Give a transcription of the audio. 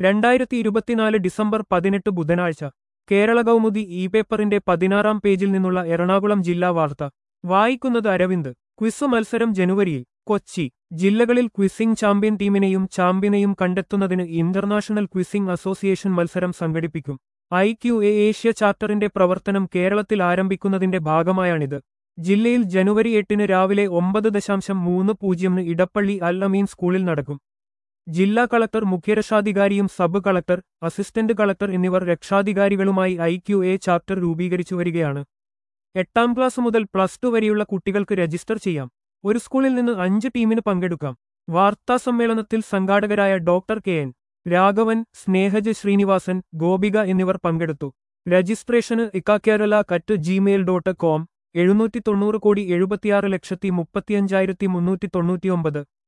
രണ്ടായിരത്തി ഇരുപത്തിനാല് ഡിസംബർ പതിനെട്ട് ബുധനാഴ്ച കേരള കൗമുദി ഇ പേപ്പറിന്റെ പതിനാറാം പേജിൽ നിന്നുള്ള എറണാകുളം ജില്ലാ വാർത്ത വായിക്കുന്നത് അരവിന്ദ് ക്വിസ് മത്സരം ജനുവരിയിൽ കൊച്ചി ജില്ലകളിൽ ക്വിസിംഗ് ചാമ്പ്യൻ ടീമിനെയും ചാമ്പ്യനെയും കണ്ടെത്തുന്നതിന് ഇന്റർനാഷണൽ ക്വിസിംഗ് അസോസിയേഷൻ മത്സരം സംഘടിപ്പിക്കും ഐ ക്യു എ ഏഷ്യ ചാപ്റ്ററിന്റെ പ്രവർത്തനം കേരളത്തിൽ ആരംഭിക്കുന്നതിന്റെ ഭാഗമായാണിത് ജില്ലയിൽ ജനുവരി എട്ടിന് രാവിലെ ഒമ്പത് ദശാംശം മൂന്ന് പൂജ്യമിന് ഇടപ്പള്ളി അൽ അമീൻ സ്കൂളിൽ നടക്കും ജില്ലാ കളക്ടർ മുഖ്യരക്ഷാധികാരിയും സബ് കളക്ടർ അസിസ്റ്റന്റ് കളക്ടർ എന്നിവർ രക്ഷാധികാരികളുമായി ഐ ക്യു എ ചാപ്റ്റർ രൂപീകരിച്ചു വരികയാണ് എട്ടാം ക്ലാസ് മുതൽ പ്ലസ് ടു വരെയുള്ള കുട്ടികൾക്ക് രജിസ്റ്റർ ചെയ്യാം ഒരു സ്കൂളിൽ നിന്ന് അഞ്ച് ടീമിന് പങ്കെടുക്കാം വാർത്താസമ്മേളനത്തിൽ സംഘാടകരായ doctor K N Raghavan Snehaj Srinivasan Gopika എന്നിവർ പങ്കെടുത്തു രജിസ്ട്രേഷന് iqakerala at gmail dot com എഴുന്നൂറ്റി തൊണ്ണൂറ് കോടി എഴുപത്തിയാറ് ലക്ഷത്തി മുപ്പത്തിയഞ്ചായിരത്തി മുന്നൂറ്റി തൊണ്ണൂറ്റിയൊമ്പത്